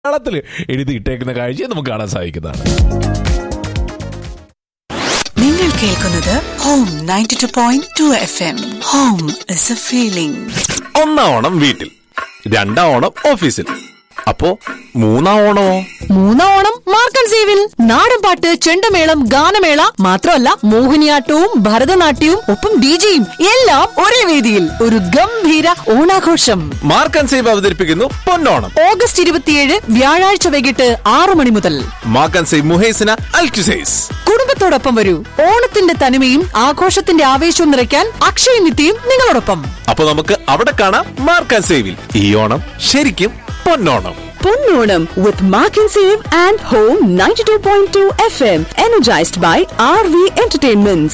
മലയാളത്തിൽ എഴുതിയിട്ടേക്കുന്ന കാഴ്ച നമുക്ക് കാണാൻ സാധിക്കുന്നതാണ് നിങ്ങൾ കേൾക്കുന്നത് home ninety two point two F M home is a feeling ഒന്നാം ഓണം വീട്ടിൽ രണ്ടാം ഓണം ഓഫീസിൽ അപ്പോ മൂന്നാം ഓണമോ മൂന്നാം ഓണം മാർക്കൻ സേവിൽ നാടൻ പാട്ട് ചെണ്ടമേളം ഗാനമേള മാത്രമല്ല മോഹിനിയാട്ടവും ഭരതനാട്യവും ഒപ്പം ഡിജയും എല്ലാം ഒരേ വേദിയിൽ ഒരു ഗംഭീര ഓണാഘോഷം മാർക്ക് ആൻഡ് സേവ് അവതരിപ്പിക്കുന്നു പൊന്നോണം ഓഗസ്റ്റ് ഇരുപത്തിയേഴ് വ്യാഴാഴ്ച വൈകിട്ട് ആറു മണി മുതൽ mark and save Muhaisnah Al Qusais കുടുംബത്തോടൊപ്പം വരൂ ഓണത്തിന്റെ തനിമയും ആഘോഷത്തിന്റെ ആവേശവും നിറയ്ക്കാൻ അക്ഷയ നിത്യയും നിങ്ങളോടൊപ്പം അപ്പൊ നമുക്ക് അവിടെ കാണാം മാർക്ക് ആൻഡ് സേവിൽ ഈ ഓണം ശരിക്കും പൊന്നോണം Ponnonam with Mark and Save and Home 92.2 FM. Energized by RV Entertainments.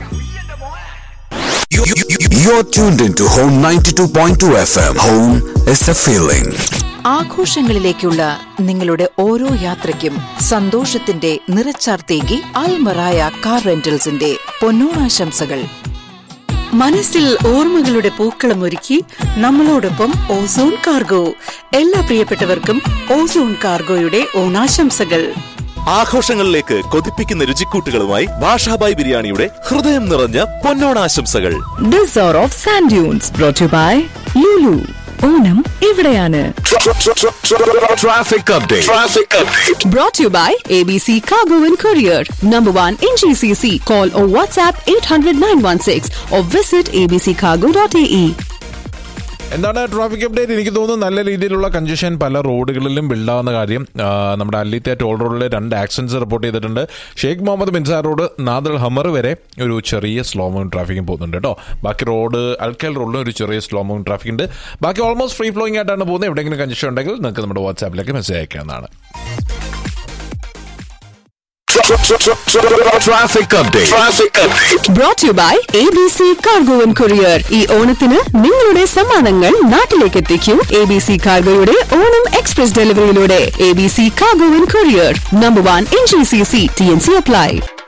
You- you- you- You're tuned into Home 92.2 FM. Home is a feeling. ആഘോഷങ്ങളിലേക്കുള്ള നിങ്ങളുടെ ഓരോ യാത്രയ്ക്കും സന്തോഷത്തിന്റെ നിറച്ചാർത്തേകി അൽമറായ കാർ റെന്റൽസിന്റെ പൊന്നോണാശംസകൾ മനസ്സിൽ ഓർമ്മകളുടെ പൂക്കളം ഒരുക്കി നമ്മളോടൊപ്പം ഓസോൺ കാർഗോ എല്ലാ പ്രിയപ്പെട്ടവർക്കും ഓസോൺ കാർഗോയുടെ ഓണാശംസകൾ ആഘോഷങ്ങളിലേക്ക് കൊതിപ്പിക്കുന്ന രുചിക്കൂട്ടുകളുമായി ഭാഷാബായ് ബിരിയാണിയുടെ ഹൃദയം നിറഞ്ഞ പൊന്നോണാശംസകൾ This hour of Sand Dunes brought to you by Lulu. Onam ഇവിടെയാണ് Traffic update. Traffic update. brought to you by ABC Cargo and Courier. Number one in GCC. Call or WhatsApp 800 916 or visit abccargo.ae. എന്താണ് traffic update എനിക്ക് തോന്നുന്നു നല്ല രീതിയിലുള്ള congestion പല റോഡുകളിലും ബിൽഡാവുന്ന കാര്യം ആ, നമ്മുടെ അല്ലിത്തെ ടോൾ റോഡിൽ രണ്ട് ആക്സിഡൻസ് റിപ്പോർട്ട് ചെയ്തിട്ടുണ്ട് ഷെയ്ഖ് മുഹമ്മദ് മിൻസാർ റോഡ് നാദൽ ഹമർ വരെ ഒരു ചെറിയ സ്ലോ മൂവിംഗ് ട്രാഫിക്കും പോകുന്നുണ്ട് കേട്ടോ ബാക്കി റോഡ് അൽക്കൽ റോഡിലും ഒരു ചെറിയ സ്ലോ മൂവിംഗ് ട്രാഫിക് ഉണ്ട് ബാക്കി ഓൾമോസ്റ്റ് ഫ്രീ ഫ്ലോയിങ് ആയിട്ടാണ് പോകുന്നത് എവിടെയെങ്കിലും കൺജഷൻ ഉണ്ടെങ്കിൽ നിങ്ങൾക്ക് നമ്മുടെ വാട്സാപ്പിലേക്ക് മെസ്സേജ് അയക്കാവുന്നതാണ് Traffic update. Traffic update. Brought to you by ABC Cargo and Courier. ഈ ഓണത്തിന് നിങ്ങളുടെ സമ്മാനങ്ങൾ നാട്ടിലേക്ക് എത്തിക്കൂ എ ബി സി കാർഗോയുടെ ഓണം എക്സ്പ്രസ് ഡെലിവറിയിലൂടെ A B C cargo and courier number one in G C C T N C apply